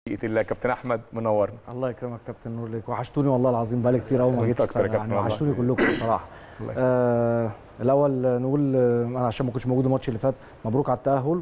الله كابتن احمد منورنا الله يكرمك كابتن نور ليك وحشتوني والله العظيم بقالي كتير قوي ما وأنت جيتش أكتر يا كابتن يعني والله. وحشتوني كلكم بصراحه الله يخليك. آه الاول آه، نقول آه، انا عشان ما كنتش موجود الماتش اللي فات مبروك على التاهل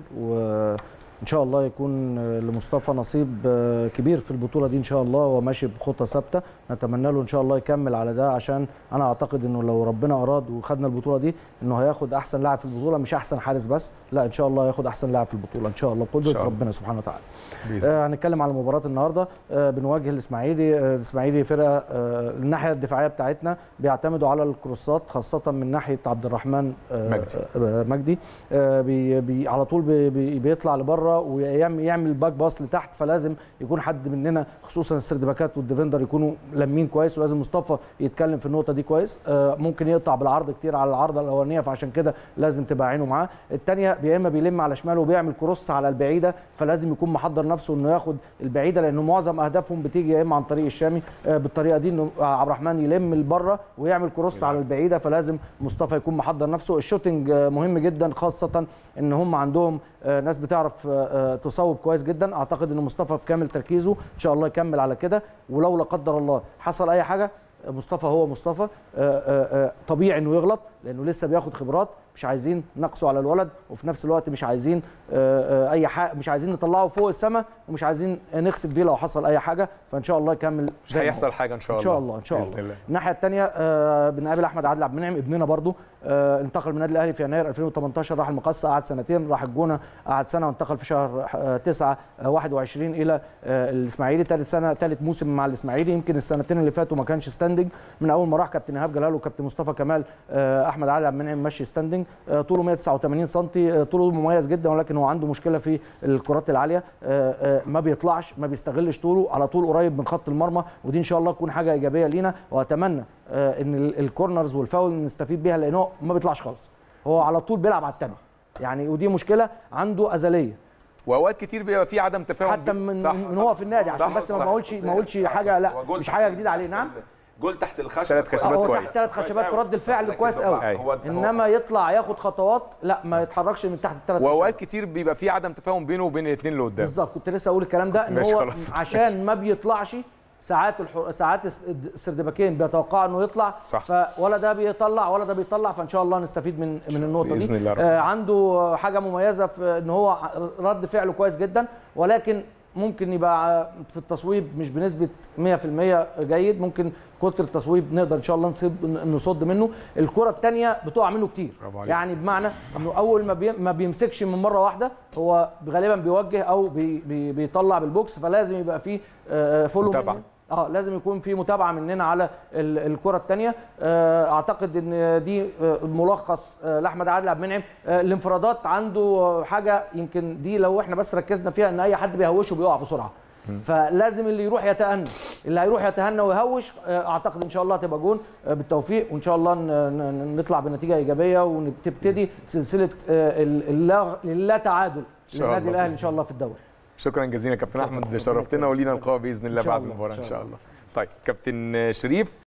وان شاء الله يكون آه، لمصطفى نصيب آه، كبير في البطوله دي ان شاء الله وماشي بخطه ثابته نتمنى له ان شاء الله يكمل على ده عشان انا اعتقد انه لو ربنا اراد وخدنا البطوله دي انه هياخد احسن لاعب في البطوله مش احسن حارس بس لا ان شاء الله هياخد احسن لاعب في البطوله ان شاء الله إن شاء قدره الله. ربنا سبحانه وتعالى باذن آه، هنتكلم على مباراه النهارده آه، بنواجه الاسماعيلي آه، الاسماعيلي فرقه آه، الناحيه الدفاعيه بتاعتنا بيعتمدوا على الكروسات خاصه من ناحيه عبد الرحمن آه، مجدي. آه، مجدي آه، بي بي على طول بي بي بيطلع لبره ويعمل يعمل باك باص لتحت فلازم يكون حد مننا خصوصا السرد باكات والديفندر يكونوا لامين كويس ولازم مصطفى يتكلم في النقطه دي كويس آه، ممكن يقطع بالعرض كتير على العارضه الاولانيه فعشان كده لازم تبقى عينه معاه الثانيه يا اما بيلم على شماله وبيعمل كروس على البعيده فلازم يكون محضر نفسه انه ياخد البعيده لانه معظم اهدافهم بتيجي يا اما عن طريق الشامي آه، بالطريقه دي انه عبد الرحمن يلم لبره ويعمل كروس على البعيده فلازم مصطفى يكون محضر نفسه الشوتنج آه، مهم جدا خاصه ان هم عندهم آه، ناس بتعرف آه، آه، تصوب كويس جدا اعتقد ان مصطفى في كامل تركيزه ان شاء الله يكمل على كده ولو لا قدر الله حصل اي حاجه آه، مصطفى هو مصطفى آه، آه، آه، طبيعي انه يغلط لانه لسه بياخد خبرات مش عايزين نقصوا على الولد وفي نفس الوقت مش عايزين آه، آه، اي حاجه مش عايزين نطلعه فوق السماء ومش عايزين نخسف بيه لو حصل اي حاجه فان شاء الله يكمل مش زي ما هو. هيحصل حاجه ان شاء ان الله شاء الله ان شاء بإذن الله الله. الناحيه الثانيه آه بنقابل احمد عادل عبد المنعم ابننا برضو آه انتقل من النادي الاهلي في يناير 2018 راح المقصه قعد سنتين راح الجونه قعد سنه وانتقل في شهر 9 21 الى آه الاسماعيلي ثالث سنه ثالث موسم مع الاسماعيلي يمكن السنتين اللي فاتوا ما كانش ستاندنج من اول ما راح كابتن ايهاب جلال وكابتن مصطفى كمال آه احمد عادل عبد المنعم ماشي ستاندنج آه طوله 189 سم آه طوله مميز جدا ولكن هو عنده مشكله في الكرات العاليه آه آه ما بيطلعش ما بيستغلش طوله على طول قريب من خط المرمى ودي ان شاء الله تكون حاجه ايجابيه لينا واتمنى آه ان ال- الكورنرز والفاول نستفيد بيها لانه ما بيطلعش خالص هو على طول بيلعب على التاني يعني ودي مشكله عنده ازليه واوقات كتير بيبقى في عدم تفاهم حتى بي- من صح من هو في النادي عشان صح، بس ما صح. بقولش ما اقولش حاجه لا هو جول مش تحت حاجه ال- جديده عليه نعم جول تحت الخشبه ثلاث كويس. خشبات هو كويس. تحت ثلاث كويس خشبات في أوي. رد الفعل لكن كويس هو- قوي هو- هو- انما يطلع ياخد خطوات لا ما يتحركش من تحت الثلاث واوقات خشبات كتير بيبقى في عدم تفاهم بينه وبين الاثنين اللي قدام بالظبط كنت لسه اقول الكلام ده ان ماشي هو خلاص. عشان ما بيطلعش ساعات الحر... ساعات الس- السردباكين بيتوقعوا انه يطلع صح. فولا ده بيطلع ولا ده بيطلع فان شاء الله نستفيد من من النقطه بإذن دي الله رب. آه عنده حاجه مميزه في ان هو رد فعله كويس جدا ولكن ممكن يبقى في التصويب مش بنسبه 100% جيد ممكن كتر التصويب نقدر ان شاء الله نصيب نصد منه الكره الثانيه بتقع منه كتير برافو عليك. يعني بمعنى انه اول ما بي ما بيمسكش من مره واحده هو غالبا بيوجه او بي بي بيطلع بالبوكس فلازم يبقى فيه آه، فولو متابعة. منه. اه لازم يكون في متابعه مننا على ال- الكره الثانيه اعتقد ان دي آه، ملخص آه، لاحمد عادل عبد المنعم آه، الانفرادات عنده آه، حاجه يمكن دي لو احنا بس ركزنا فيها ان اي حد بيهوشه بيقع بسرعه فلازم اللي يروح يتأنى اللي هيروح يتهنى ويهوش آه، اعتقد ان شاء الله هتبقى جون آه، بالتوفيق وان شاء الله ن- ن- نطلع بنتيجه ايجابيه وتبتدي سلسله آه، ال- اللا اللا تعادل شاء الله للنادي الاهلي ان بإذن شاء الله في الدوري شكرا جزيلا كابتن شكراً. احمد شرفتنا ولينا لقاء باذن الله إن شاء بعد الله، المباراه إن ان شاء شاء الله طيب كابتن شريف